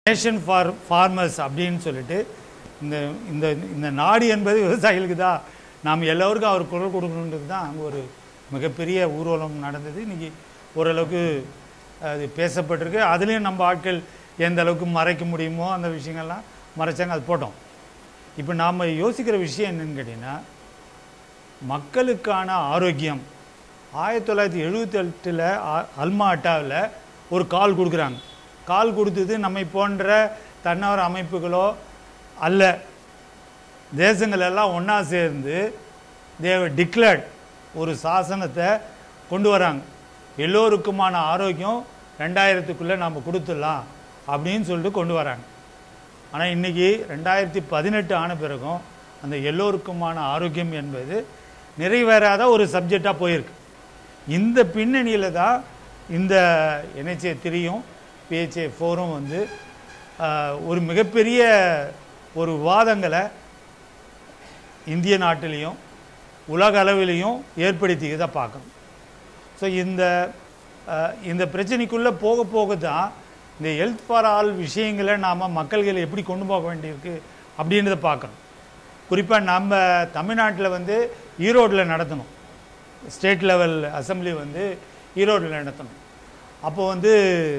Nation for farmers அப்படின்னு சொல்லிட்டு இந்த இந்த இந்த நாடு என்பது விவசாயிகளுக்கு தான் நாம் எல்லோருக்கும் அவர் குரல் கொடுக்கணுன்றது தான் அங்கே ஒரு மிகப்பெரிய ஊர்வலம் நடந்தது இன்றைக்கி ஓரளவுக்கு அது பேசப்பட்டிருக்கு அதுலேயும் நம்ம ஆட்கள் எந்த அளவுக்கு மறைக்க முடியுமோ அந்த விஷயங்கள்லாம் மறைச்சாங்க அது போட்டோம் இப்போ நாம் யோசிக்கிற விஷயம் என்னன்னு கேட்டிங்கன்னா மக்களுக்கான ஆரோக்கியம் ஆயிரத்தி தொள்ளாயிரத்தி எழுபத்தி எட்டில் அல்மா அட்டாவில் ஒரு கால் கொடுக்குறாங்க கால் கொடுத்தது நம்மை போன்ற தன்னார்வ அமைப்புகளோ அல்ல தேசங்கள் எல்லாம் ஒன்றா சேர்ந்து தேவ டிக்ளேர்ட் ஒரு சாசனத்தை கொண்டு வராங்க எல்லோருக்குமான ஆரோக்கியம் ரெண்டாயிரத்துக்குள்ளே நாம் கொடுத்துடலாம் அப்படின்னு சொல்லிட்டு கொண்டு வராங்க ஆனால் இன்றைக்கி ரெண்டாயிரத்தி பதினெட்டு ஆன பிறகும் அந்த எல்லோருக்குமான ஆரோக்கியம் என்பது நிறைவேறாத ஒரு சப்ஜெக்டாக போயிருக்கு இந்த பின்னணியில் தான் இந்த என்ஹெச்ஏ த்ரீயும் பிஹெச்ஏ ஃபோரும் வந்து ஆஹ், ஒரு மிகப்பெரிய ஒரு விவாதங்களை இந்திய நாட்டிலையும் உலக அளவிலையும் ஏற்படுத்தியதை பார்க்கணும் ஸோ இந்த அஹ், இந்த பிரச்சனைக்குள்ளே போக போக தான் இந்த ஹெல்த் ஃபார் ஆல் விஷயங்களை நாம் மக்கள்களை எப்படி கொண்டு போக வேண்டியிருக்கு அப்படின்றத பார்க்கணும் குறிப்பாக நம்ம தமிழ்நாட்டில் வந்து ஈரோட்டில் நடத்தணும் ஸ்டேட் லெவல் அசெம்பிளி வந்து ஈரோட்டில் நடத்தணும் அப்போ வந்து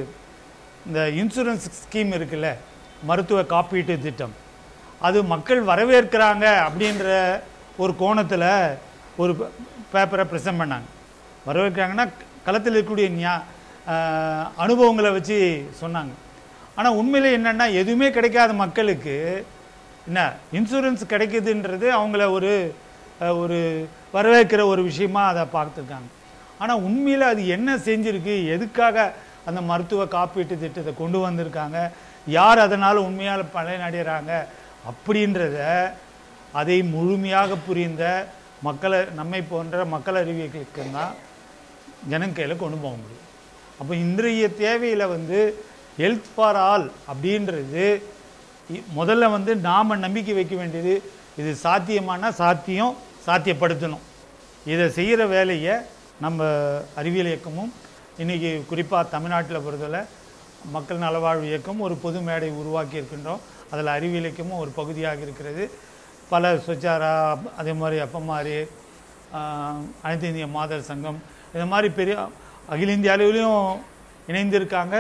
இந்த இன்சூரன்ஸ் ஸ்கீம் இருக்குல்ல மருத்துவ காப்பீட்டு திட்டம் அது மக்கள் வரவேற்கிறாங்க அப்படின்ற ஒரு கோணத்தில் ஒரு பேப்பரை ப்ரெசென்ட் பண்ணாங்க வரவேற்கிறாங்கன்னா களத்தில் இருக்கக்கூடிய ஞா ஆஹ் அனுபவங்களை வச்சு சொன்னாங்க ஆனால் உண்மையிலே என்னென்னா எதுவுமே கிடைக்காத மக்களுக்கு என்ன இன்சூரன்ஸ் கிடைக்குதுன்றது அவங்கள ஒரு அஹ், ஒரு வரவேற்கிற ஒரு விஷயமா அதை பார்த்துருக்காங்க ஆனால் உண்மையில் அது என்ன செஞ்சிருக்கு எதுக்காக அந்த மருத்துவ காப்பீட்டு திட்டத்தை கொண்டு வந்திருக்காங்க யார் அதனால் உண்மையால் பயனடைகிறாங்க அப்படின்றத அதை முழுமையாக புரிந்த மக்களை நம்மை போன்ற மக்கள் அறிவியலுக்கு தான் ஜனங்க கையில் கொண்டு போக முடியும் அப்போ இன்றைய தேவையில் வந்து ஹெல்த் ஃபார் ஆல் அப்படின்றது இ- முதல்ல வந்து நாம் நம்பிக்கை வைக்க வேண்டியது இது சாத்தியமான சாத்தியம் சாத்தியப்படுத்தணும் இதை செய்கிற வேலையை நம்ம அறிவியல் இயக்கமும் இன்றைக்கி குறிப்பாக தமிழ்நாட்டில் பொறுத்தவரை மக்கள் நலவாழ்வு இயக்கம் ஒரு பொது மேடை உருவாக்கி இருக்கின்றோம் அதில் அறிவியல் இயக்கமும் ஒரு பகுதியாக இருக்கிறது பல சுச்சாரா அதே மாதிரி அப்பமாரி ஆஹ், அனைத்து இந்திய மாதர் சங்கம் இந்த மாதிரி பெரிய அகில இந்திய அளவிலையும் இணைந்திருக்காங்க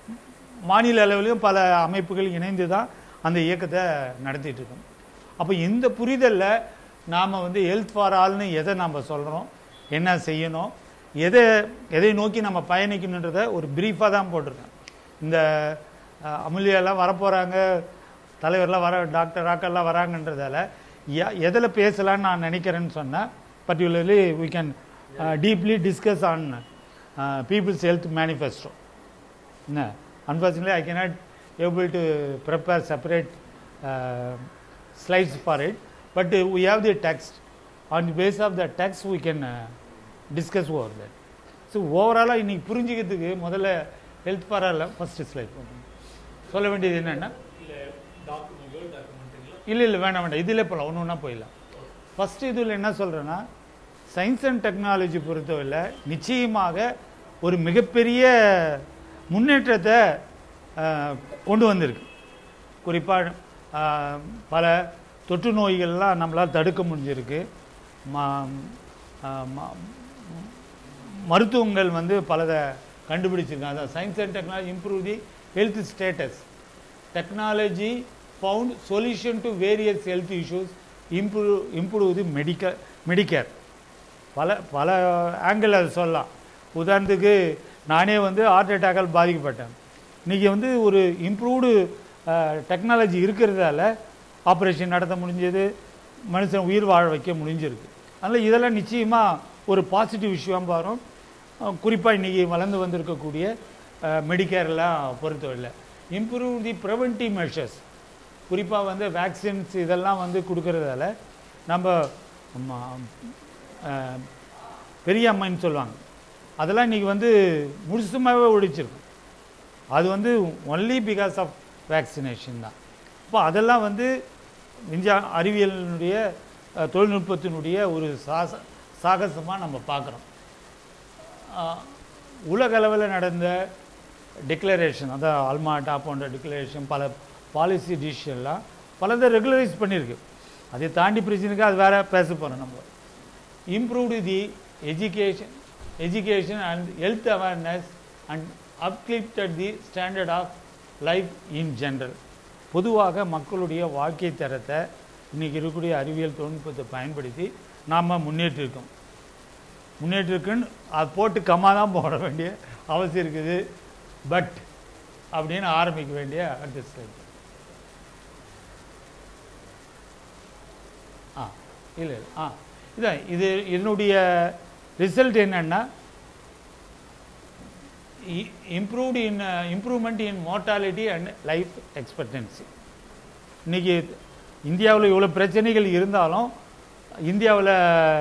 மாநில அளவிலையும் பல அமைப்புகள் இணைந்து தான் அந்த இயக்கத்தை நடத்திட்டு இருக்கோம் அப்போ இந்த புரிதலில் நாம் வந்து ஹெல்த் ஃபார் ஆல்னு எதை நாம் சொல்கிறோம் என்ன செய்யணும் எதை எதை நோக்கி நம்ம பயணிக்கணுன்றதை ஒரு பிரீஃபாக தான் போட்டிருக்கேன் இந்த அஹ், அமுல்யாலாம் வரப்போகிறாங்க தலைவர்லாம் வர டாக்டர் ராக்கெல்லாம் வராங்கன்றதால ய- எதில் பேசலாம்னு நான் நினைக்கிறேன்னு சொன்னேன் particularly we can deeply discuss on people's health manifesto என்ன unfortunately I cannot able to prepare separate uh, slides for it but uh, we have the text on the basis of the text we can uh, discuss over that so ஓவராலாக இன்னைக்கு புரிஞ்சுக்கிறதுக்கு முதல்ல health ஃபாரில் first slide போகணும் சொல்ல வேண்டியது என்னென்னா இல்லை இல்லை வேண்டாம் வேண்டாம் இதில் போகலாம் ஒன்று ஒன்றா போயிடலாம் ஃபஸ்ட்டு இதில் என்ன சொல்கிறேன்னா சயின்ஸ் அண்ட் டெக்னாலஜி பொறுத்தவரை நிச்சயமாக ஒரு மிகப்பெரிய முன்னேற்றத்தை ஆஹ், கொண்டு வந்திருக்கு குறிப்பாக பல தொற்று நோய்கள்லாம் நம்மளால் தடுக்க முடிஞ்சிருக்கு ம- ஆஹ், ம- மருத்துவங்கள் வந்து பலதை கண்டுபிடிச்சிருக்காங்க அதான் science and technology improve the health status technology found solution to various health issues improve improve the medical medicare பல பல ஆங்கிள் அது சொல்லலாம் உதாரணத்துக்கு நானே வந்து ஹார்ட் அட்டாக்கால் பாதிக்கப்பட்டேன் இன்றைக்கி வந்து ஒரு இம்ப்ரூவ்டு டெக்னாலஜி இருக்கிறதால ஆப்ரேஷன் நடத்த முடிஞ்சது மனுஷன் உயிர் வாழ வைக்க முடிஞ்சிருக்கு அதனால் இதெல்லாம் நிச்சயமாக ஒரு பாசிட்டிவ் விஷயம் வரும் குறிப்பாக இன்றைக்கி வளர்ந்து வந்திருக்கக்கூடிய மெடிக்கேர்லாம் பொறுத்தவரையில் இம்ப்ரூவ் தி ப்ரிவென்டிவ் மெஷர்ஸ் குறிப்பாக வந்து வேக்சின்ஸ் இதெல்லாம் வந்து கொடுக்கறதால நம்ம ம- அஹ், பெரிய அம்மைன்னு சொல்லுவாங்க அதெல்லாம் இன்றைக்கி வந்து முழுசுமாகவே ஒழிச்சிருக்கும் அது வந்து ஒன்லி பிகாஸ் ஆஃப் வேக்சினேஷன் தான் இப்போ அதெல்லாம் வந்து விஞ்ஞா அறிவியலினுடைய அஹ், தொழில்நுட்பத்தினுடைய ஒரு சாச சாகசமாக நம்ம பார்க்குறோம் உலக அளவில் நடந்த டிக்ளரேஷன் அதான் அல்மாட்டா போன்ற டிக்ளரேஷன் பல பாலிசி டிசிஷன்லாம் பலதை ரெகுலரைஸ் பண்ணியிருக்கு அதை தாண்டி பிரச்சனைக்கு அது வேற பேச போகிறோம் நம்ம improved the education education and health awareness and uplifted the standard of life in general பொதுவாக மக்களுடைய வாழ்க்கை தரத்தை இன்றைக்கி இருக்கக்கூடிய அறிவியல் தொழில்நுட்பத்தை பயன்படுத்தி நாம் முன்னேற்றிருக்கோம் முன்னேற்றிருக்குன்னு அது போட்டு கம்மா தான் போட வேண்டிய அவசியம் இருக்குது பட் அப்படின்னு ஆரம்பிக்க வேண்டிய அடுத்த ஸ்டெப் ஆ இல்லை இல்லை ஆ இதான் இது என்னுடைய ரிசல்ட் என்னன்னா improved in improvement in mortality and life expectancy இன்றைக்கி இந்தியாவில் இவ்வளோ பிரச்சனைகள் இருந்தாலும் இந்தியாவில்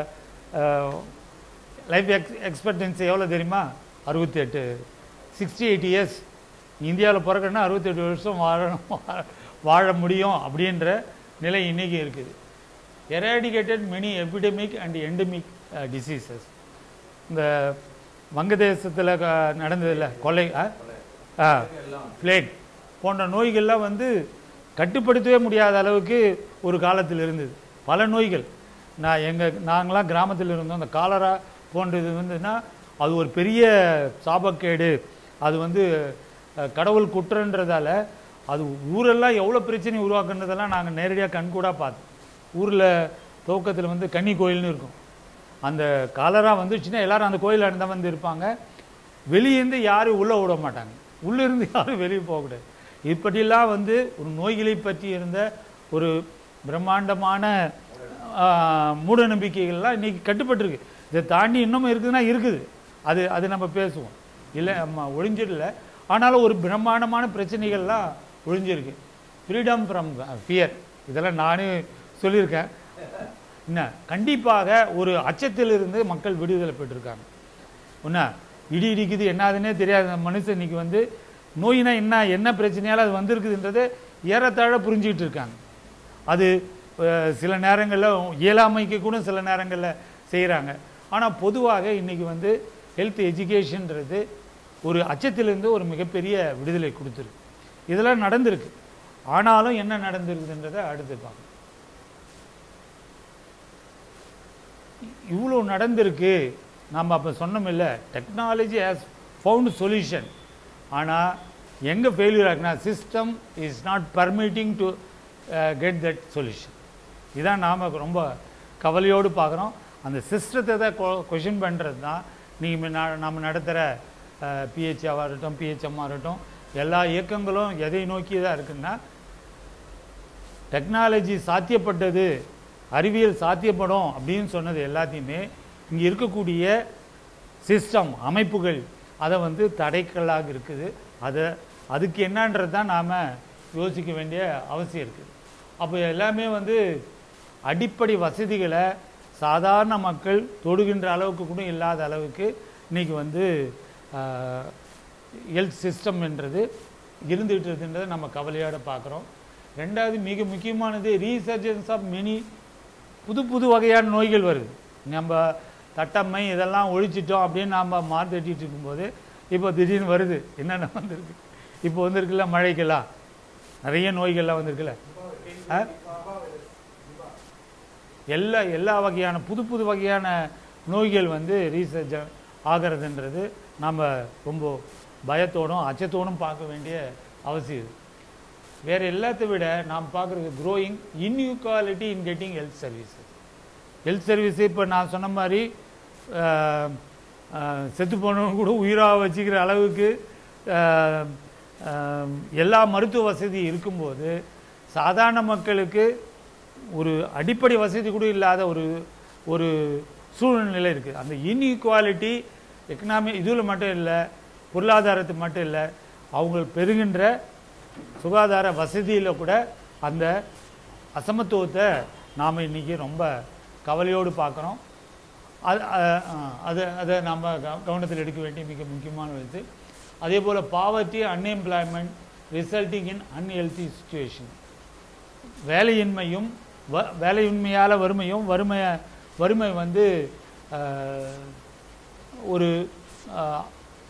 லைஃப் எக்ஸ் எக்ஸ்பெக்டன்சி எவ்வளோ தெரியுமா அறுபத்தி எட்டு சிக்ஸ்டி எயிட் இயர்ஸ் இந்தியாவில் பிறக்கணும்னா அறுபத்தெட்டு வருஷம் வாழணும் வாழ- வாழ முடியும் அப்படின்ற நிலை இன்றைக்கி இருக்குது eradicated many epidemic and endemic diseases இந்த வங்கதேசத்தில் நடந்ததில்ல கொலை ஆ பிளேக் போன்ற நோய்கள்லாம் வந்து கட்டுப்படுத்தவே முடியாத அளவுக்கு ஒரு காலத்தில் இருந்தது பல நோய்கள் நான் எங்கள் நாங்களாம் கிராமத்தில் இருந்தோம் அந்த காலரா போன்றது வந்துன்னா அது ஒரு பெரிய சாபக்கேடு அது வந்து அஹ், கடவுள் குற்றன்றதால அது ஊரெல்லாம் எவ்வளோ பிரச்சனை உருவாக்குன்றதெல்லாம் நாங்கள் நேரடியாக கண்கூடாக பார்த்தோம் ஊரில் துவக்கத்தில் வந்து கன்னி கோயில்னு இருக்கும் அந்த காலரா வந்துச்சுன்னா எல்லாரும் அந்த கோயில் தான் வந்து இருப்பாங்க வெளியேருந்து யாரும் உள்ளே விட மாட்டாங்க உள்ளே இருந்து யாரும் வெளியே போகக்கூடாது இப்படிலாம் வந்து ஒரு நோய்களை பற்றி இருந்த ஒரு பிரம்மாண்டமான ஆ, மூட நம்பிக்கைகள்லாம் இன்னைக்கு கட்டுப்பட்டிருக்கு இதை தாண்டி இன்னமும் இருக்குதுன்னா இருக்குது அது அது நம்ம பேசுவோம் இல்லை நம்ம ஒழிஞ்சிடல ஆனாலும் ஒரு பிரம்மாண்டமான பிரச்சனைகள்லாம் ஒழிஞ்சிருக்கு ஃப்ரீடம் ஃப்ரம் ஃபியர் இதெல்லாம் நானே சொல்லியிருக்கேன் என்ன கண்டிப்பாக ஒரு அச்சத்திலிருந்து மக்கள் விடுதலை பெற்றிருக்காங்க என்ன இடி இடிக்குது என்னதுன்னே தெரியாத அந்த மனுஷன் இன்னைக்கு வந்து நோயினா என்ன என்ன பிரச்சனையால அது வந்திருக்குதுன்றதை ஏறத்தாழ புரிஞ்சுக்கிட்டு இருக்காங்க அது அஹ், சில நேரங்களில் இயலாமைக்கு கூட சில நேரங்களில் செய்கிறாங்க ஆனால் பொதுவாக இன்னைக்கு வந்து ஹெல்த் எஜுகேஷன்ன்றது ஒரு அச்சத்திலிருந்து ஒரு மிகப்பெரிய விடுதலை கொடுத்துருக்கு இதெல்லாம் நடந்திருக்கு ஆனாலும் என்ன நடந்திருக்குதுன்றதை அடுத்து பார்க்கணும் இவ்வளோ நடந்திருக்கு நம்ம அப்போ சொன்னோமில்ல டெக்னாலஜி ஹேஸ் ஃபவுண்ட் சொல்யூஷன் ஆனால் எங்கே ஃபெயிலியர் ஆகுனா system is not permitting to get that solution இதான் நாம் ரொம்ப கவலையோடு பார்க்குறோம் அந்த சிஸ்டத்தை தான் கொஷின் பண்ணுறது தான் நீங்கள் நாம் நடத்துகிற பிஹெச்ஆவாக இருக்கட்டும் பிஹெச்எம்மாக இருக்கட்டும் எல்லா இயக்கங்களும் எதை நோக்கி தான் இருக்குன்னா டெக்னாலஜி சாத்தியப்பட்டது அறிவியல் சாத்தியப்படும் அப்படின்னு சொன்னது எல்லாத்தையுமே இங்கே இருக்கக்கூடிய சிஸ்டம் அமைப்புகள் அதை வந்து தடைக்கல்லாக இருக்குது அதை அதுக்கு என்னன்றது தான் நாம் யோசிக்க வேண்டிய அவசியம் இருக்குது அப்போ எல்லாமே வந்து அடிப்படை வசதிகளை சாதாரண மக்கள் தொடுகின்ற அளவுக்கு கூட இல்லாத அளவுக்கு இன்னைக்கு வந்து ஹெல்த் சிஸ்டம் என்றது இருந்துகிட்டு இருக்குன்றதை நம்ம கவலையோட பார்க்குறோம் ரெண்டாவது மிக முக்கியமானது ரீசர்ஜன்ஸ் ஆஃப் மெனி புது புது வகையான நோய்கள் வருது நம்ம தட்டம்மை இதெல்லாம் ஒழிச்சிட்டோம் அப்படின்னு நாம் மார்த்தட்டிட்டு இருக்கும்போது இப்போ திடீர்னு வருது என்னென்ன வந்திருக்கு இப்போ வந்திருக்குல்ல மழைக்கெல்லாம் நிறைய நோய்கள்லாம் வந்திருக்குல்ல ஆ? எல்லா எல்லா வகையான புது புது வகையான நோய்கள் வந்து ரீசர்ச் ஆகிறதுன்றது நம்ம ரொம்ப பயத்தோடும் அச்சத்தோடும் பார்க்க வேண்டிய அவசியம் இது வேறு எல்லாத்தை விட நாம் பார்க்குறது growing inequality in getting health services health service இப்போ நான் சொன்ன மாதிரி ஆஹ், ஆஹ், செத்து போனவங்க கூட உயிராக வச்சுக்கிற அளவுக்கு ஆஹ், ஆஹ், எல்லா மருத்துவ வசதி இருக்கும்போது சாதாரண மக்களுக்கு ஒரு அடிப்படை வசதி கூட இல்லாத ஒரு ஒரு சூழ்நிலை இருக்குது அந்த இன்இக்வாலிட்டி எக்கனாமி இதில் மட்டும் இல்லை பொருளாதாரத்து மட்டும் இல்லை அவங்க பெறுகின்ற சுகாதார வசதியில் கூட அந்த அசமத்துவத்தை நாம் இன்றைக்கி ரொம்ப கவலையோடு பார்க்குறோம் அது அ- அ- அதை அதை நம்ம கவ- கவனத்தில் எடுக்க வேண்டிய மிக முக்கியமான இது அதே போல் poverty unemployment resulting in unhealthy situation வேலையின்மையும் வ வேலையின்மையால் வறுமையும் வறுமை வறுமை வந்து அஹ், ஒரு அஹ்,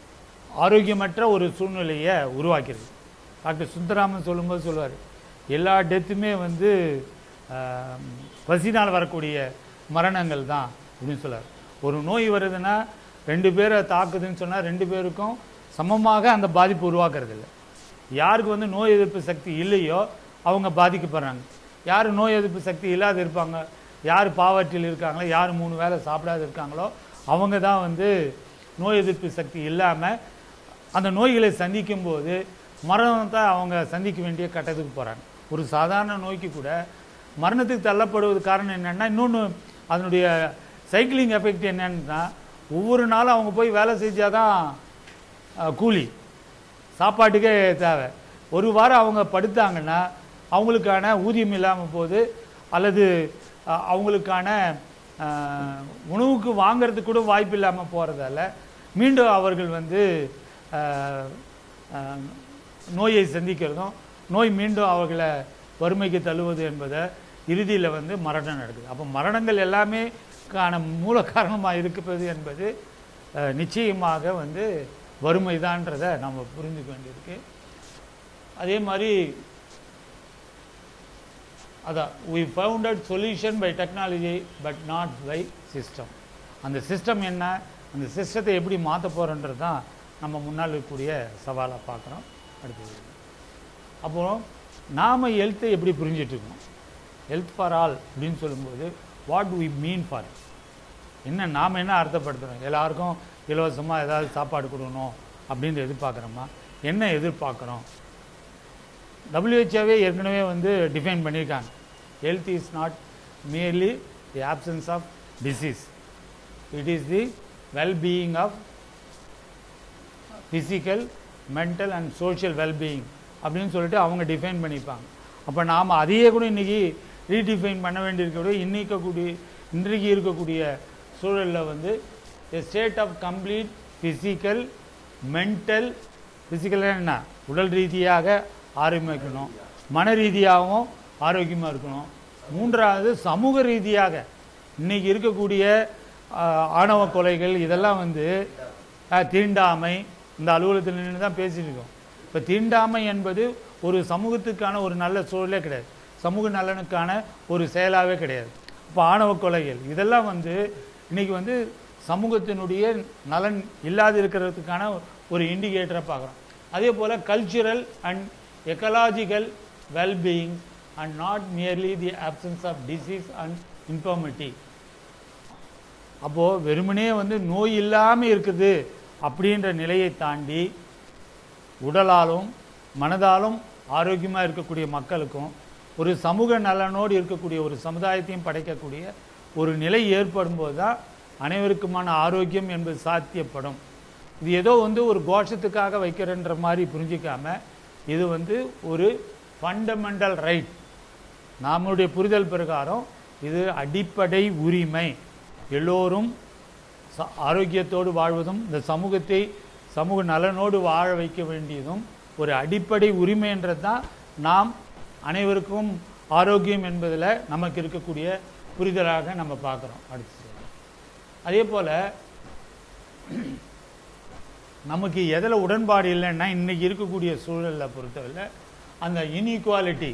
ஆரோக்கியமற்ற ஒரு சூழ்நிலையை உருவாக்கிடுது டாக்டர் சுந்தராமன் சொல்லும்போது சொல்லுவார் எல்லா டெத்துமே வந்து ஆஹ், பசினால் வரக்கூடிய மரணங்கள் தான் அப்படின்னு சொல்லுவார் ஒரு நோய் வருதுன்னா ரெண்டு பேரை தாக்குதுன்னு சொன்னால் ரெண்டு பேருக்கும் சமமாக அந்த பாதிப்பு உருவாக்குறது இல்லை யாருக்கு வந்து நோய் எதிர்ப்பு சக்தி இல்லையோ அவங்க பாதிக்கப்படுறாங்க யார் நோய் எதிர்ப்பு சக்தி இல்லாத இருப்பாங்க யார் பாவற்றில் இருக்காங்களோ யார் மூணு வேளை சாப்பிடாத இருக்காங்களோ அவங்க தான் வந்து நோய் எதிர்ப்பு சக்தி இல்லாமல் அந்த நோய்களை சந்திக்கும் போது மரணத்தை அவங்க சந்திக்க வேண்டிய கட்டத்துக்கு போகிறாங்க ஒரு சாதாரண நோய்க்கு கூட மரணத்துக்கு தள்ளப்படுவது காரணம் என்னென்னா இன்னொன்று அதனுடைய சைக்கிளிங் எஃபெக்ட் என்னன்னா ஒவ்வொரு நாளும் அவங்க போய் வேலை செஞ்சாதான் அஹ், கூலி சாப்பாட்டுக்கே தேவை ஒரு வாரம் அவங்க படுத்தாங்கன்னா அவங்களுக்கான ஊதியம் இல்லாமல் போகுது அல்லது அஹ், அவங்களுக்கான அஹ், உணவுக்கு வாங்குறதுக்கு கூட வாய்ப்பு இல்லாமல் போகிறதால மீண்டும் அவர்கள் வந்து அஹ், அஹ், நோயை சந்திக்கிறதும் நோய் மீண்டும் அவர்களை வறுமைக்கு தள்ளுவது என்பதை இறுதியில் வந்து மரணம் நடக்குது அப்போ மரணங்கள் எல்லாமே கான மூல காரணமாக இருப்பது என்பது அஹ், நிச்சயமாக வந்து வறுமைதான்றதை நம்ம புரிஞ்சுக்க வேண்டியிருக்கு அதே மாதிரி அதான் we founded solution by technology but not by system அந்த சிஸ்டம் என்ன அந்த சிஸ்டத்தை எப்படி மாற்ற போகிறோன்றது தான் நம்ம முன்னால் இருக்கக்கூடிய சவாலாக பார்க்குறோம் அடுத்தது அப்புறம் நாம் ஹெல்த்தை எப்படி புரிஞ்சிட்டு இருக்கோம் ஹெல்த் ஃபார் ஆல் அப்படின்னு சொல்லும்போது வாட் we மீன் ஃபார் என்ன நாம் என்ன அர்த்தப்படுத்துகிறோம் எல்லாருக்கும் இலவசமாக ஏதாவது சாப்பாடு கொடுக்கணும் அப்படின்னு எதிர்பார்க்குறோமா என்ன எதிர்பார்க்குறோம் டபிள்யூஹெச்ஓவே ஏற்கனவே வந்து டிஃபைன் பண்ணியிருக்காங்க health is not merely the absence of disease it is the wellbeing of physical mental and social wellbeing அப்படின்னு சொல்லிட்டு அவங்க டிஃபைன் பண்ணிப்பாங்க அப்போ நாம் அதையே கூட இன்றைக்கி ரீடிஃபைன் பண்ண வேண்டியிருக்கக்கூடிய இன்னைக்கக்கூடிய இன்றைக்கு இருக்கக்கூடிய சூழலில் வந்து a state of complete physical mental ஃபிசிக்கலாக என்ன உடல் ரீதியாக ஆரோக்கியமாக இருக்கணும் மன ரீதியாகவும் ஆரோக்கியமாக இருக்கணும் மூன்றாவது சமூக ரீதியாக இன்னைக்கு இருக்கக்கூடிய ஆஹ், ஆணவ கொலைகள் இதெல்லாம் வந்து ஆஹ், தீண்டாமை இந்த அலுவலகத்தில் நின்று தான் பேசிட்டு இருக்கோம் இப்போ தீண்டாமை என்பது ஒரு சமூகத்துக்கான ஒரு நல்ல சூழலே கிடையாது சமூக நலனுக்கான ஒரு செயலாகவே கிடையாது இப்போ ஆணவ கொலைகள் இதெல்லாம் வந்து இன்னைக்கு வந்து சமூகத்தினுடைய நலன் இல்லாது இருக்கிறதுக்கான ஒரு இண்டிகேட்டரை பார்க்குறோம் அதே போல் cultural and ecological wellbeing and not merely the absence of disease and infirmity அப்போது வெறுமனே வந்து நோய் இல்லாமல் இருக்குது அப்படின்ற நிலையை தாண்டி உடலாலும் மனதாலும் ஆரோக்கியமாக இருக்கக்கூடிய மக்களுக்கும் ஒரு சமூக நலனோடு இருக்கக்கூடிய ஒரு சமுதாயத்தையும் படைக்கக்கூடிய ஒரு நிலை ஏற்படும் போது தான் அனைவருக்குமான ஆரோக்கியம் என்பது சாத்தியப்படும் இது ஏதோ வந்து ஒரு கோஷத்துக்காக வைக்கிறன்ற மாதிரி புரிஞ்சிக்காம இது வந்து ஒரு ஃபண்டமெண்டல் ரைட் நம்முடைய புரிதல் பிரகாரம் இது அடிப்படை உரிமை எல்லோரும் ச- ஆரோக்கியத்தோடு வாழ்வதும் இந்த சமூகத்தை சமூக நலனோடு வாழ வைக்க வேண்டியதும் ஒரு அடிப்படை உரிமைன்றது தான் நாம் அனைவருக்கும் ஆரோக்கியம் என்பதில் நமக்கு இருக்கக்கூடிய புரிதலாக நம்ம பார்க்குறோம் அடுத்து அதே போல் நமக்கு எதில் உடன்பாடு இல்லைன்னா இன்னைக்கு இருக்கக்கூடிய சூழலை பொறுத்தவரை அந்த இன்இக்வாலிட்டி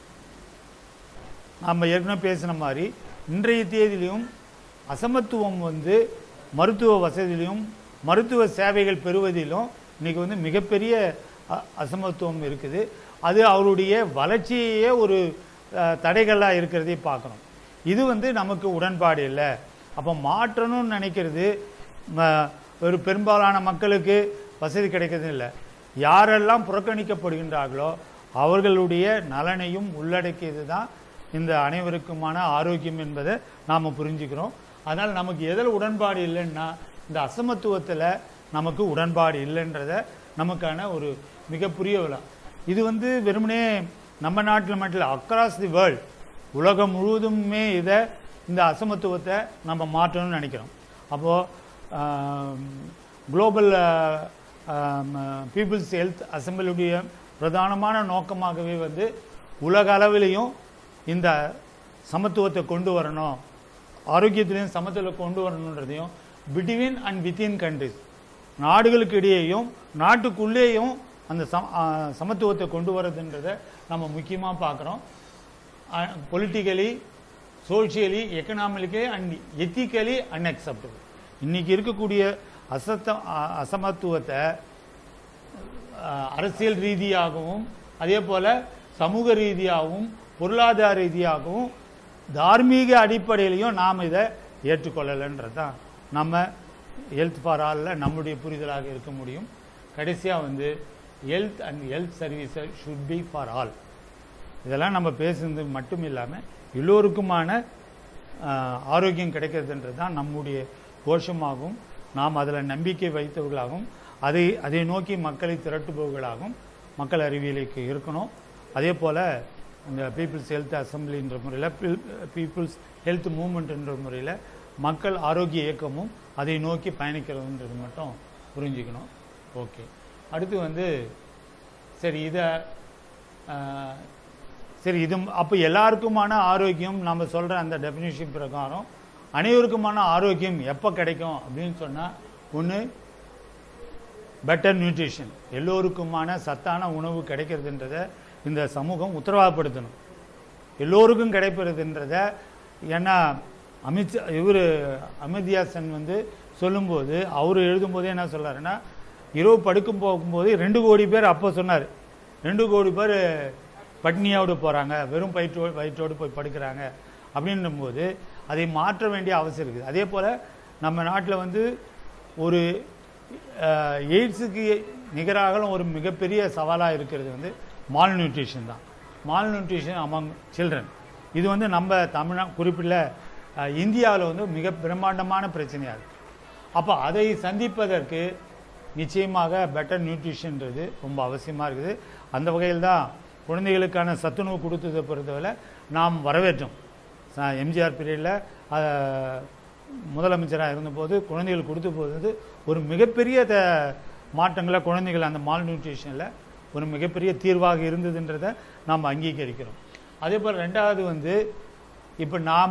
நம்ம ஏற்கனவே பேசின மாதிரி இன்றைய தேதியிலும் அசமத்துவம் வந்து மருத்துவ வசதியிலும் மருத்துவ சேவைகள் பெறுவதிலும் இன்னைக்கு வந்து மிகப்பெரிய அ- அசமத்துவம் இருக்குது அது அவருடைய வளர்ச்சியே ஒரு தடைகளாக இருக்கிறதை பார்க்குறோம் இது வந்து நமக்கு உடன்பாடு இல்லை அப்போ மாற்றணும்னு நினைக்கிறது ம- ஒரு பெரும்பாலான மக்களுக்கு வசதி கிடைக்கிறது இல்லை யாரெல்லாம் புறக்கணிக்கப்படுகின்றார்களோ அவர்களுடைய நலனையும் உள்ளடக்கியது தான் இந்த அனைவருக்குமான ஆரோக்கியம் என்பதை நாம் புரிஞ்சுக்கிறோம் அதனால் நமக்கு எதில் உடன்பாடு இல்லைன்னா இந்த அசமத்துவத்தில் நமக்கு உடன்பாடு இல்லைன்றத நமக்கான ஒரு மிகப்பெரிய விழா இது வந்து வெறுமனே நம்ம நாட்டில் மட்டும் இல்லை அக்ராஸ் தி வேர்ல்ட் உலகம் முழுவதுமே இதை இந்த அசமத்துவத்தை நம்ம மாற்றணும்னு நினைக்கிறோம் அப்போது குளோபல் பீப்புள்ஸ் ஹெல்த் அசம்பிளியுடைய பிரதானமான நோக்கமாகவே வந்து உலக அளவிலையும் இந்த சமத்துவத்தை கொண்டு வரணும் ஆரோக்கியத்திலையும் சமத்துவத்தை கொண்டு வரணுன்றதையும் பிட்வீன் அண்ட் வித்தின் கண்ட்ரிஸ் நாடுகளுக்கு இடையேயும் நாட்டுக்குள்ளேயும் அந்த சம ஆ, சமத்துவத்தை கொண்டு வரதுன்றதை நம்ம முக்கியமாக பார்க்குறோம் politically socially economically and ethically unacceptable இன்னைக்கு இருக்கக்கூடிய அசத்த அ- அசமத்துவத்தை அஹ், அரசியல் ரீதியாகவும் அதே போல சமூக ரீதியாகவும் பொருளாதார ரீதியாகவும் தார்மீக அடிப்படையிலையும் நாம் இதை ஏற்றுக்கொள்ளலைன்றது தான் நம்ம ஹெல்த் ஃபார் ஆலில் நம்முடைய புரிதலாக இருக்க முடியும் கடைசியாக வந்து ஹெல்த் அண்ட் ஹெல்த் சர்வீஸை ஷுட் பி ஃபார் ஆல் இதெல்லாம் நம்ம பேசுனது மட்டும் இல்லாமல் எல்லோருக்குமான ஆஹ், ஆரோக்கியம் கிடைக்கிறதுன்றது தான் நம்முடைய கோஷமாகவும் நாம் அதில் நம்பிக்கை வைத்தவர்களாகவும் அதை அதை நோக்கி மக்களை திரட்டுபவர்களாகவும் மக்கள் அறிவியலுக்கு இருக்கணும் அதே போல் இந்த பீப்புள்ஸ் ஹெல்த் அசம்பிளின்ற முறையில் பீப்புள்ஸ் ஹெல்த் மூமெண்ட்ன்ற முறையில் மக்கள் ஆரோக்கிய இயக்கமும் அதை நோக்கி பயணிக்கிறதுன்றது மட்டும் புரிஞ்சுக்கணும் ஓகே அடுத்து வந்து சரி இதை சரி இது அப்போ எல்லாருக்குமான ஆரோக்கியம் நம்ம சொல்கிற அந்த டெஃபினிஷன் பிரகாரம் அனைவருக்குமான ஆரோக்கியம் எப்போ கிடைக்கும் அப்படின்னு சொன்னால் ஒன்று பெட்டர் நியூட்ரிஷன் எல்லோருக்குமான சத்தான உணவு கிடைக்கிறதுன்றத இந்த சமூகம் உத்தரவாதப்படுத்தணும் எல்லோருக்கும் கிடைப்பதுன்றத ஏன்னா அமித்ஷா இவர் அமித்யாசன் வந்து சொல்லும்போது அவர் எழுதும்போதே என்ன சொல்றாருன்னா இரவு படுக்கும் போகும்போது ரெண்டு கோடி பேர் அப்போ சொன்னார் ரெண்டு கோடி பேர் பட்னியோடு போகிறாங்க வெறும் வயிற்றோடு வயிற்றோடு போய் படுக்கிறாங்க அப்படின்னும்போது அதை மாற்ற வேண்டிய அவசியம் இருக்குது அதே போல் நம்ம நாட்டில் வந்து ஒரு அஹ், எய்ட்ஸுக்கு நிகராக ஒரு மிகப்பெரிய சவாலாக இருக்கிறது வந்து மால் நியூட்ரிஷன் தான் மால் நியூட்ரிஷன் அமங் சில்ட்ரன் இது வந்து நம்ம தமிழ்நா குறிப்பிட்ட இந்தியாவில் வந்து மிக பிரம்மாண்டமான பிரச்சனையாக இருக்குது அப்போ அதை சந்திப்பதற்கு நிச்சயமாக பெட்டர் நியூட்ரிஷன்ன்றது ரொம்ப அவசியமாக இருக்குது அந்த வகையில் தான் குழந்தைகளுக்கான சத்துணவு கொடுத்ததை பொறுத்தவரை நாம் வரவேற்றோம் ச- எம்ஜிஆர் பீரியடில் முதலமைச்சராக இருந்தபோது குழந்தைகள் கொடுத்த போது வந்து ஒரு மிகப்பெரிய த மாற்றங்களை குழந்தைகள் அந்த மால் நியூட்ரிஷனில் ஒரு மிகப்பெரிய தீர்வாக இருந்ததுன்றதை நாம் அங்கீகரிக்கிறோம் அதே போல் ரெண்டாவது வந்து இப்போ நாம்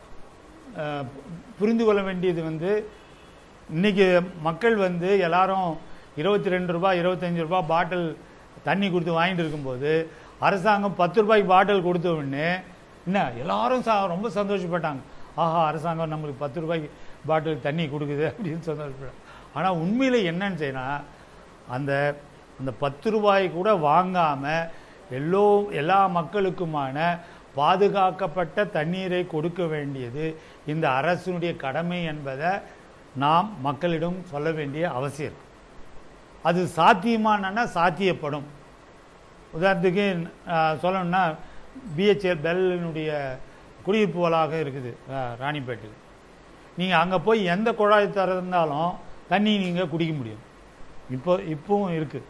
புரிந்து கொள்ள வேண்டியது வந்து இன்னைக்கு மக்கள் வந்து எல்லாரும் இருபத்தி ரெண்டு ரூபாய் இருபத்தஞ்சு ரூபாய் பாட்டில் தண்ணி கொடுத்து வாங்கிட்டு இருக்கும்போது அரசாங்கம் பத்து ரூபாய்க்கு பாட்டில் கொடுத்த உடனே என்ன எல்லாரும் ச ரொம்ப சந்தோஷப்பட்டாங்க ஆஹா அரசாங்கம் நம்மளுக்கு பத்து ரூபாய்க்கு பாட்டில் தண்ணி கொடுக்குது அப்படின்னு சந்தோஷப்பட்டாங்க ஆனால் உண்மையில் என்னன்னு செய்யணும் அந்த அந்த பத்து ரூபாய் கூட வாங்காமல் எல்லோ எல்லா மக்களுக்குமான பாதுகாக்கப்பட்ட தண்ணீரை கொடுக்க வேண்டியது இந்த அரசினுடைய கடமை என்பதை நாம் மக்களிடம் சொல்ல வேண்டிய அவசியம் இருக்கு. அது சாத்தியமானா சாத்தியப்படும் உதாரணத்துக்கு ஆஹ், சொல்லணும்னா பிஹெச்எல் பெல்லினுடைய குடியிருப்பு வளாகம் இருக்குது ஆஹ், ராணிப்பேட்டையில் நீங்கள் அங்கே போய் எந்த குழாய் திறந்தாலும் தண்ணி நீங்கள் குடிக்க முடியும் இப்போ இப்போவும் இருக்குது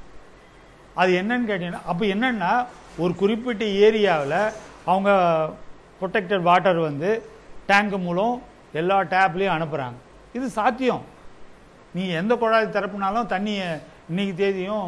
அது என்னன்னு கேட்டீங்கன்னா அப்போ என்னன்னா ஒரு குறிப்பிட்ட ஏரியாவில் அவங்க ப்ரொடெக்டட் வாட்டர் வந்து டேங்க் மூலம் எல்லா டேப்லேயும் அனுப்புகிறாங்க இது சாத்தியம் நீ எந்த குழாய் திறப்புனாலும் தண்ணியை இன்னைக்கு தேதியும்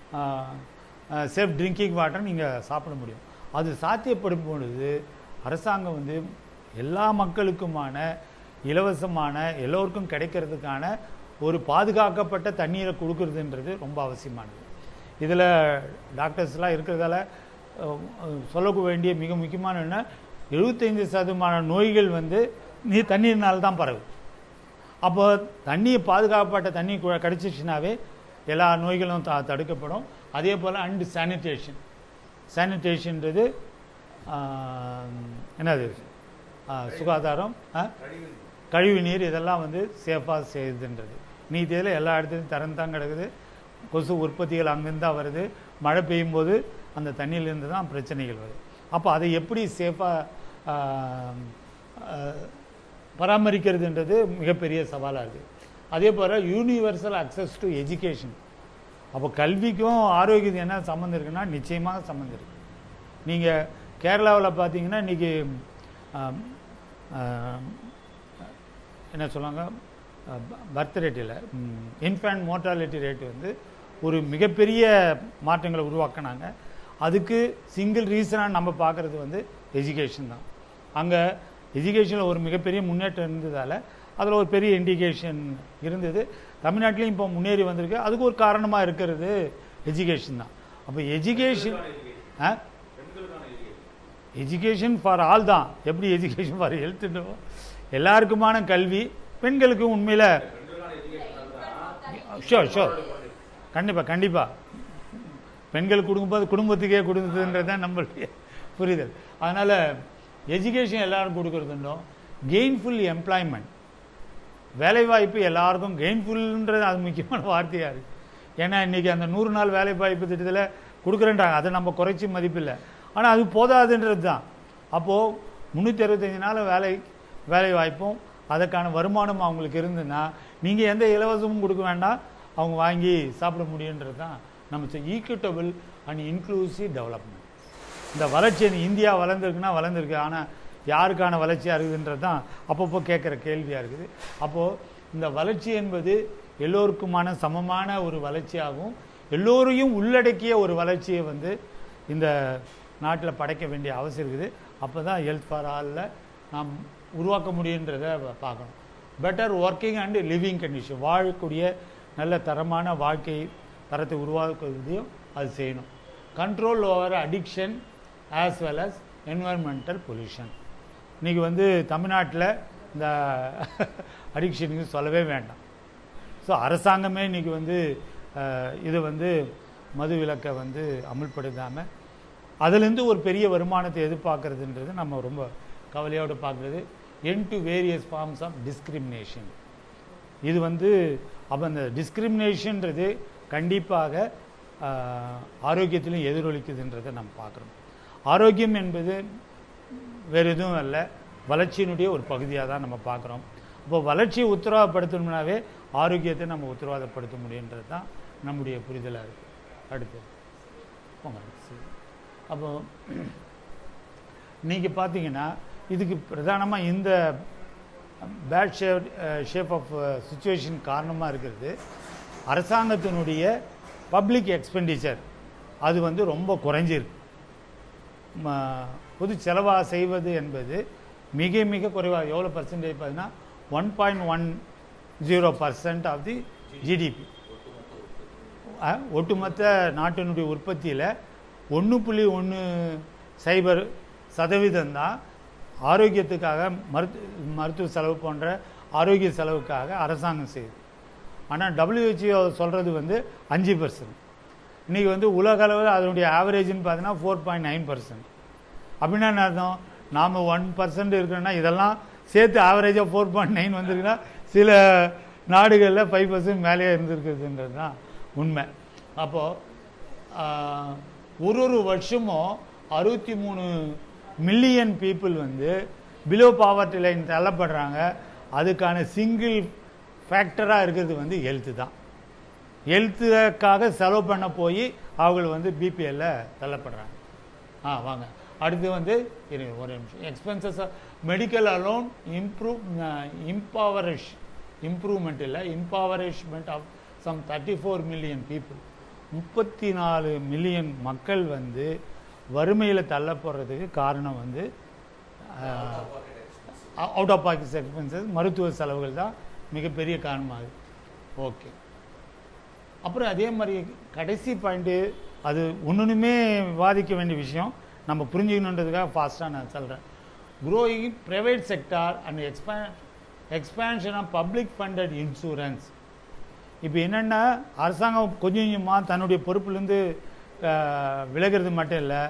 சேஃப் ட்ரிங்கிங் வாட்டர் நீங்கள் சாப்பிட முடியும் அது சாத்தியப்படும் பொழுது அரசாங்கம் வந்து எல்லா மக்களுக்குமான இலவசமான எல்லோருக்கும் கிடைக்கிறதுக்கான ஒரு பாதுகாக்கப்பட்ட தண்ணீரை கொடுக்கறதுன்றது ரொம்ப அவசியமானது இதில் டாக்டர்ஸ்லாம் இருக்கிறதால அஹ், அஹ், சொல்ல வேண்டிய மிக முக்கியமான என்ன எழுபத்தைந்து சதமான நோய்கள் வந்து நீ தண்ணீர்னால தான் பரவுது அப்போ தண்ணியை பாதுகாக்கப்பட்ட தண்ணி கு- கிடைச்சிச்சுனாவே எல்லா நோய்களும் த தடுக்கப்படும் அதே போல் அண்ட் சானிடேஷன் சானிடேஷன்றது என்னது ஆ, சுகாதாரம் ஆ? கழிவு நீர் இதெல்லாம் வந்து சேஃபாக செய்யுதுன்றது நீதியில் எல்லா இடத்துலையும் திறந்து தான் கிடக்குது கொசு உற்பத்திகள் அங்கேருந்து தான் வருது மழை பெய்யும் போது அந்த தண்ணியிலேருந்து தான் பிரச்சனைகள் வருது அப்போ அதை எப்படி சேஃபாக பராமரிக்கிறதுன்றது மிகப்பெரிய சவாலாக இருக்குது அதே போல் யூனிவர்சல் அக்சஸ் டு எஜுகேஷன் அப்போ கல்விக்கும் ஆரோக்கியத்துக்கும் என்ன சம்மந்தம் இருக்குன்னா நிச்சயமாக சம்மந்தம் இருக்குது நீங்கள் கேரளாவில் பார்த்தீங்கன்னா இன்றைக்கி என்ன சொல்லுவாங்க பர்த் ரேட் இல்லை இன்ஃபேண்ட் மோர்டாலிட்டி ரேட் வந்து ஒரு மிகப்பெரிய மாற்றங்களை உருவாக்குனாங்க அதுக்கு சிங்கிள் ரீசனாக நம்ம பார்க்குறது வந்து எஜுகேஷன் தான் அங்கே எஜுகேஷனில் ஒரு மிகப்பெரிய முன்னேற்றம் இருந்ததால் அதில் ஒரு பெரிய இண்டிகேஷன் இருந்தது தமிழ்நாட்டிலையும் இப்போ முன்னேறி வந்திருக்கு அதுக்கு ஒரு காரணமாக இருக்கிறது எஜுகேஷன் தான் அப்போ எஜுகேஷன் ஆ எஜுகேஷன் ஃபார் ஆல் தான் எப்படி எஜுகேஷன் ஃபார் ஹெல்த்துன்னு எல்லாருக்குமான கல்வி பெண்களுக்கு உண்மையில் ஷோர் ஷோர் கண்டிப்பாக கண்டிப்பாக பெண்கள் கொடுக்கும்போது குடும்பத்துக்கே கொடுக்குதுன்றது தான் நம்மளுடைய புரிதல் அதனால் எஜுகேஷன் எல்லாரும் கொடுக்குறதுண்டோம் கெயின்ஃபுல் எம்ப்ளாய்மெண்ட் வேலைவாய்ப்பு எல்லாருக்கும் கெயின்ஃபுல்ன்றது அது முக்கியமான வார்த்தையாக இருக்குது ஏன்னா இன்றைக்கி அந்த நூறு நாள் வேலைவாய்ப்பு திட்டத்தில் கொடுக்குறேன்றாங்க அதை நம்ம குறைச்சி மதிப்பில்லை ஆனால் அது போதாதுன்றது தான் அப்போது முந்நூற்றி அறுபத்தஞ்சு நாள் வேலை வேலை வாய்ப்பும் அதற்கான வருமானம் அவங்களுக்கு இருந்துன்னா நீங்கள் எந்த இலவசமும் கொடுக்க வேண்டாம் அவங்க வாங்கி சாப்பிட முடியுன்றது தான் நம்ம ஈக்குட்டபிள் அண்ட் இன்க்ளூசிவ் டெவலப்மெண்ட் இந்த வளர்ச்சி இந்தியா வளர்ந்துருக்குன்னா வளர்ந்துருக்கு ஆனால் யாருக்கான வளர்ச்சியாக இருக்குதுன்றது தான் அப்பப்போ கேட்குற கேள்வியாக இருக்குது அப்போது இந்த வளர்ச்சி என்பது எல்லோருக்குமான சமமான ஒரு வளர்ச்சியாகவும் எல்லோரையும் உள்ளடக்கிய ஒரு வளர்ச்சியை வந்து இந்த நாட்டில் படைக்க வேண்டிய அவசியம் இருக்குது அப்போ தான் ஹெல்த் ஃபார் ஆலில் நாம் உருவாக்க முடியுன்றதை பார்க்கணும் better working and living condition வாழக்கூடிய நல்ல தரமான வாழ்க்கை தரத்தை உருவாக்குவதையும் அது செய்யணும் control over addiction as well as environmental pollution இன்றைக்கி வந்து தமிழ்நாட்டில் இந்த அடிக்ஷனுக்கு சொல்லவே வேண்டாம் ஸோ அரசாங்கமே இன்றைக்கி வந்து அஹ், இது வந்து மது விலக்கை வந்து அமுல்படுத்தாமல் அதுலேருந்து ஒரு பெரிய வருமானத்தை எதிர்பார்க்கறதுன்றது நம்ம ரொம்ப கவலையோடு பார்க்குறது என் to various forms of discrimination இது வந்து அப்போ அந்த டிஸ்கிரிமினேஷன்றது கண்டிப்பாக ஆஹ், ஆரோக்கியத்திலும் எதிரொலிக்குதுன்றதை நம்ம பார்க்குறோம் ஆரோக்கியம் என்பது வேறு எதுவும் அல்ல வளர்ச்சியினுடைய ஒரு பகுதியாக தான் நம்ம பார்க்குறோம் அப்போ வளர்ச்சியை உத்தரவாதப்படுத்தணும்னாவே ஆரோக்கியத்தை நம்ம உத்தரவாதப்படுத்த முடியுன்றது தான் நம்முடைய புரிதலாக இருக்குது அடுத்து போங்க சரி. அப்போ நீங்கள் பார்த்தீங்கன்னா இதுக்கு பிரதானமாக இந்த bad shape shape of situation காரணமாக இருக்கிறது அரசாங்கத்தினுடைய பப்ளிக் எக்ஸ்பெண்டிச்சர் அது வந்து ரொம்ப குறைஞ்சிருக்கு ம- பொது செலவாக செய்வது என்பது மிக மிக குறைவாக எவ்வளோ பர்சன்டேஜ் பார்த்தீங்கன்னா one point one zero percent of the GDP ஒட்டுமொத்த நாட்டினுடைய உற்பத்தியில் ஒன்று புள்ளி ஒன்று சைபர் சதவீதம் தான் ஆரோக்கியத்துக்காக மருத்து மருத்துவ செலவு போன்ற ஆரோக்கிய செலவுக்காக அரசாங்கம் செய்யுது ஆனால் WHO சொல்கிறது வந்து அஞ்சு பர்சன்ட் இன்றைக்கி வந்து உலக அளவில் அதனுடைய ஆவரேஜ்னு பார்த்தீங்கன்னா ஃபோர் பாயிண்ட் நைன் பர்சன்ட் அப்படின்னா என்ன அர்த்தம் நாம் ஒன் பர்சன்ட் இருக்கிறோன்னா இதெல்லாம் சேர்த்து ஆவரேஜாக ஃபோர் பாயிண்ட் நைன் வந்திருக்குன்னா சில நாடுகளில் ஃபைவ் பர்சன்ட் மேலேயே இருந்திருக்குதுன்றது தான் உண்மை அப்போது ஒரு ஒரு வருஷமும் அறுபத்தி மூணு மில்லியன் பீப்புள் வந்து பிலோ பாவர்ட்டி லைன் தள்ளப்படுறாங்க அதுக்கான சிங்கிள் ஃபேக்டராக இருக்கிறது வந்து ஹெல்த்து தான் ஹெல்த்துக்காக செலவு பண்ண போய் அவங்க வந்து பிபிஎல்ல தள்ளப்படுறாங்க ஆ வாங்க அடுத்து வந்து இருங்க ஒரு நிமிஷம் expenses medical alone improve impoverish improvement இல்லை impoverishment of some thirty four million people முப்பத்தி நாலு மில்லியன் மக்கள் வந்து வறுமையில் தள்ளப்படுறதுக்கு காரணம் வந்து அவுட் ஆஃப் பாக்கெட் எக்ஸ்பென்சஸ் மருத்துவ செலவுகள் தான் மிகப்பெரிய காரணமாகுது ஓகே அப்புறம் அதே மாதிரி கடைசி பாயிண்ட்டு அது ஒன்றுமே விவாதிக்க வேண்டிய விஷயம் நம்ம புரிஞ்சுக்கணுன்றதுக்காக ஃபாஸ்ட்டாக நான் சொல்கிறேன் growing private sector and expand expansion of public funded insurance இப்போ என்னென்னா அரசாங்கம் கொஞ்சம் கொஞ்சமாக தன்னுடைய பொறுப்புலேருந்து விலகிறது மட்டும் இல்லை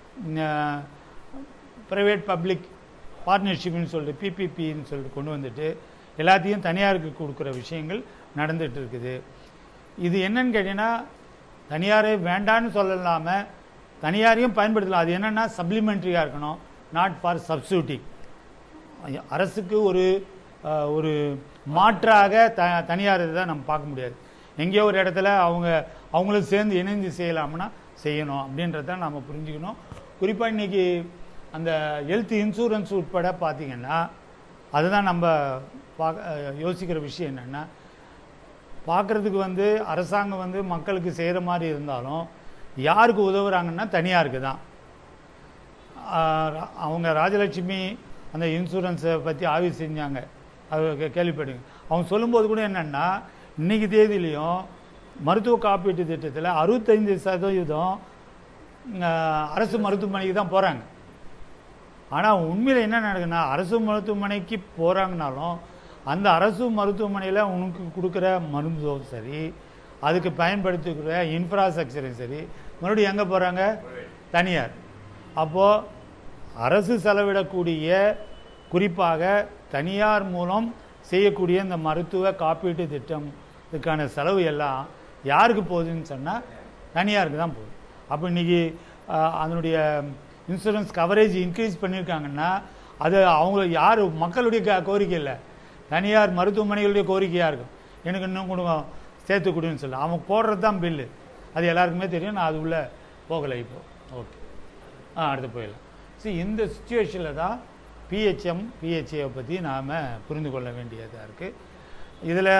ப்ரைவேட் பப்ளிக் பார்ட்னர்ஷிப்னு சொல்லிட்டு பிபிபின்னு சொல்லிட்டு கொண்டு வந்துட்டு எல்லாத்தையும் தனியாருக்கு கொடுக்குற விஷயங்கள் நடந்துட்டு இருக்குது இது என்னன்னு கேட்டிங்கன்னா தனியாரை வேண்டான்னு சொல்லலாமல் தனியாரையும் பயன்படுத்தலாம் அது என்னென்னா சப்ளிமெண்ட்ரியாக இருக்கணும் நாட் ஃபார் சப்ஸ்டியூட்டிங் அரசுக்கு ஒரு அஹ், ஒரு மாற்றாக த தனியார் இதை நம்ம பார்க்க முடியாது எங்கேயோ ஒரு இடத்துல அவங்க அவங்களும் சேர்ந்து இணைந்து செய்யலாம்னா செய்யணும் அப்படின்றத நம்ம புரிஞ்சுக்கணும் குறிப்பாக இன்றைக்கி அந்த ஹெல்த் இன்சூரன்ஸ் உட்பட பார்த்திங்கன்னா அதுதான் நம்ம பார்க்க அஹ், யோசிக்கிற விஷயம் என்னென்னா பார்க்குறதுக்கு வந்து அரசாங்கம் வந்து மக்களுக்கு செய்கிற மாதிரி இருந்தாலும் யாருக்கு உதவுறாங்கன்னா தனியாருக்கு தான் ஆஹ் அவங்க ராஜலட்சுமி அந்த இன்சூரன்ஸை பற்றி ஆய்வு செஞ்சாங்க அது கே- கேள்விப்பட்டீங்க அவங்க சொல்லும்போது கூட என்னென்னா இன்னைக்கு தேதியிலையும் மருத்துவ காப்பீட்டு திட்டத்தில் அறுபத்தைந்து சதவீதம் அஹ், அரசு மருத்துவமனைக்கு தான் போகிறாங்க ஆனால் உண்மையில் என்ன நடக்குதுன்னா அரசு மருத்துவமனைக்கு போகிறாங்கனாலும் அந்த அரசு மருத்துவமனையில் உனக்கு கொடுக்குற மருந்தும் சரி அதுக்கு பயன்படுத்திக்கிற இன்ஃப்ராஸ்ட்ரக்சரும் சரி மறுபடியும் எங்கே போகிறாங்க தனியார் அப்போது அரசு செலவிடக்கூடிய குறிப்பாக தனியார் மூலம் செய்யக்கூடிய இந்த மருத்துவ காப்பீட்டு திட்டம் இதுக்கான செலவு எல்லாம் யாருக்கு போகுதுன்னு சொன்னால் தனியாருக்கு தான் போகுது அப்போ இன்னைக்கு அஹ், அதனுடைய இன்சூரன்ஸ் கவரேஜ் இன்க்ரீஸ் பண்ணியிருக்காங்கன்னா அது அவங்க யார் மக்களுடைய க- கோரிக்கை இல்லை தனியார் மருத்துவமனைகளுடைய கோரிக்கையாக இருக்கும் எனக்கு இன்னும் கொடுங்க சேர்த்து கொடுன்னு சொல்லி அவங்க போடுறது தான் பில்லு அது எல்லாருக்குமே தெரியும் நான் அது உள்ள போகலை இப்போ ஓகே ஆ அடுத்து போயிடலாம் சரி இந்த சுச்சுவேஷனில் தான் பிஹெச்எம் பிஹெச்ஏவை பற்றி நாம் புரிந்து கொள்ள வேண்டியதாக இருக்குது இதில்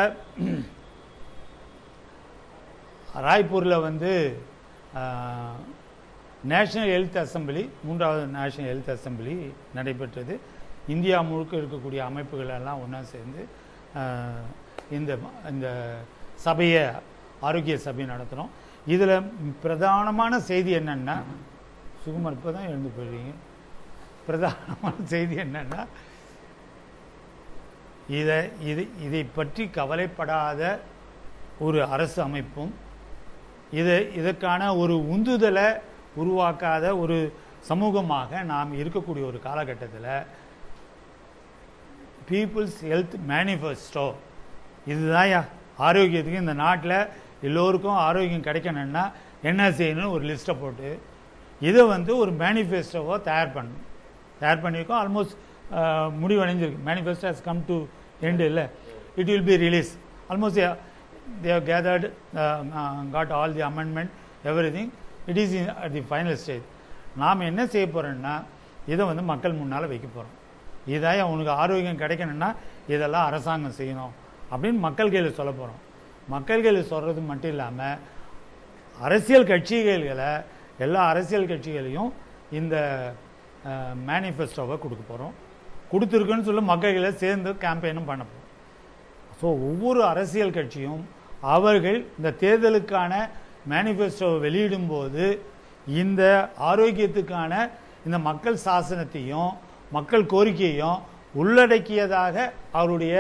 ராய்ப்பூரில் வந்து நேஷனல் ஹெல்த் அசெம்பிளி மூன்றாவது நேஷனல் ஹெல்த் அசெம்பிளி நடைபெற்றது இந்தியா முழுக்க இருக்கக்கூடிய அமைப்புகள் எல்லாம் ஒன்றா சேர்ந்து ஆஹ், இந்த இந்த சபையை ஆரோக்கிய சபை நடத்துகிறோம் இதில் பிரதானமான செய்தி என்னன்னா சுகுமார் இப்போ தான் எழுந்து போயிடுவீங்க பிரதானமான செய்தி என்னன்னா இதை இது இதை பற்றி கவலைப்படாத ஒரு அரசு அமைப்பும் இது இதற்கான ஒரு உந்துதலை உருவாக்காத ஒரு சமூகமாக நாம் இருக்கக்கூடிய ஒரு காலகட்டத்தில் பீப்புள்ஸ் ஹெல்த் மேனிஃபெஸ்டோ இதுதான் ஆரோக்கியத்துக்கு இந்த நாட்டில் எல்லோருக்கும் ஆரோக்கியம் கிடைக்கணும்னா என்ன செய்யணும்னு ஒரு லிஸ்ட்டை போட்டு இதை வந்து ஒரு மேனிஃபெஸ்டோவோ தயார் பண்ணணும் தயார் பண்ணியிருக்கோம் ஆல்மோஸ்ட் முடிவடைஞ்சிருக்கு manifesto has come to end இல்லை it will be release almost they have gathered uh, uh, got all the amendment everything it is in, at the final stage நாம் என்ன செய்ய போறோம்னா இதை வந்து மக்கள் முன்னால் வைக்க போகிறோம் இதாய உனக்கு ஆரோக்கியம் கிடைக்கணும்னா இதெல்லாம் அரசாங்கம் செய்யணும் அப்படின்னு மக்கள் கையில் சொல்ல போகிறோம் மக்கள் கையில் சொல்கிறது மட்டும் இல்லாமல் அரசியல் கட்சிகளை எல்லா அரசியல் கட்சிகளையும் இந்த மேனிஃபெஸ்டோவை கொடுக்க போகிறோம் கொடுத்துருக்குன்னு சொல்லி மக்கள்களை சேர்ந்து கேம்பெயினும் பண்ண போகிறோம் ஸோ ஒவ்வொரு அரசியல் கட்சியும் அவர்கள் இந்த தேர்தலுக்கான மேனிஃபெஸ்டோவை வெளியிடும்போது இந்த ஆரோக்கியத்துக்கான இந்த மக்கள் சாசனத்தையும் மக்கள் கோரிக்கையையும் உள்ளடக்கியதாக அவருடைய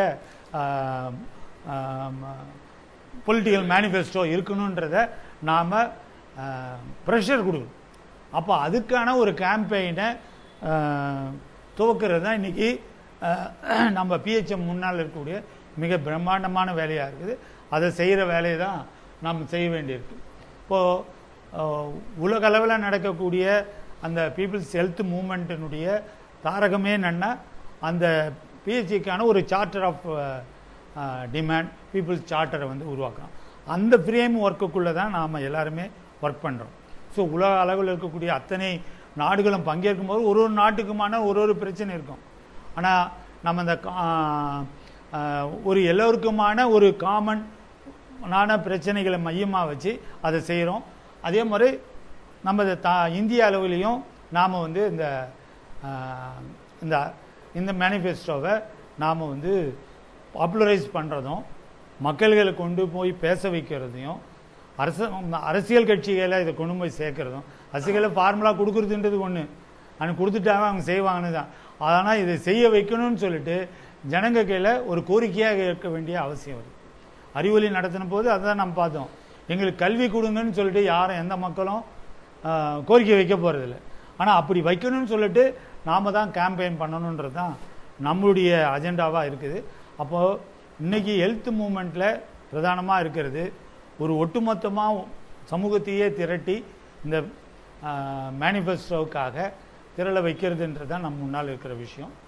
பொலிட்டிக்கல் மேனிஃபெஸ்டோ இருக்கணுன்றத நாம் ப்ரெஷர் கொடுக்கணும் அப்போ அதுக்கான ஒரு கேம்பெயினை துவக்கிறது தான் இன்றைக்கி நம்ம பிஹெச்எம் முன்னால் இருக்கக்கூடிய மிக பிரம்மாண்டமான வேலையாக இருக்குது அதை செய்கிற வேலையை தான் நாம் செய்ய வேண்டியிருக்கு இப்போது உலக அளவில் நடக்கக்கூடிய அந்த பீப்புள்ஸ் ஹெல்த் மூமெண்ட்டினுடைய தாரகமே என்னன்னா அந்த பிஹெச்சிக்கான ஒரு சார்ட்டர் ஆஃப் டிமாண்ட் பீப்புள்ஸ் சார்ட்டரை வந்து உருவாக்குறோம் அந்த ஃப்ரேம் ஒர்க்குக்குள்ளே தான் நாம் எல்லாருமே ஒர்க் பண்ணுறோம் ஸோ உலக அளவில் இருக்கக்கூடிய அத்தனை நாடுகளும் பங்கேற்கும் போது ஒரு ஒரு நாட்டுக்குமான ஒரு ஒரு பிரச்சனை இருக்கும் ஆனால் நம்ம இந்த கா- ஆஹ், ஒரு எல்லோருக்குமான ஒரு காமன் நான பிரச்சனைகளை மையமாக வச்சு அதை செய்கிறோம் அதே மாதிரி நம்ம இதை தா இந்திய அளவுலேயும் நாம் வந்து இந்த ஆஹ், இந்த இந்த மேனிஃபெஸ்டோவை நாம் வந்து பாப்புலரைஸ் பண்ணுறதும் மக்கள்களை கொண்டு போய் பேச வைக்கிறதையும் அரசு அரசியல் கட்சிகளை இதை கொண்டு போய் சேர்க்கறதும் அரசியலை ஃபார்முலா கொடுக்குறதுன்றது ஒன்று ஆனால் கொடுத்துட்டாங்க அவங்க செய்வாங்கன்னு தான் ஆனால் இதை செய்ய வைக்கணும்னு சொல்லிட்டு ஜனங்க கையில் ஒரு கோரிக்கையாக இருக்க வேண்டிய அவசியம் வருது அறிவொளி நடத்தின போது அதுதான் நம்ம பார்த்தோம் எங்களுக்கு கல்வி கொடுங்கன்னு சொல்லிட்டு யாரும் எந்த மக்களும் ஆஹ், கோரிக்கை வைக்க போகிறதில்ல ஆனால் அப்படி வைக்கணும்னு சொல்லிட்டு நாம் தான் கேம்பெயின் பண்ணணுன்றது தான் நம்மளுடைய அஜெண்டாவாக இருக்குது அப்போது இன்னைக்கு ஹெல்த் மூமெண்ட்டில் பிரதானமாக இருக்கிறது ஒரு ஒட்டுமொத்தமாக சமூகத்தையே திரட்டி இந்த மேனிஃபெஸ்டோவுக்காக திரள வைக்கிறதுன்றது தான் நம்ம முன்னால் இருக்கிற விஷயம்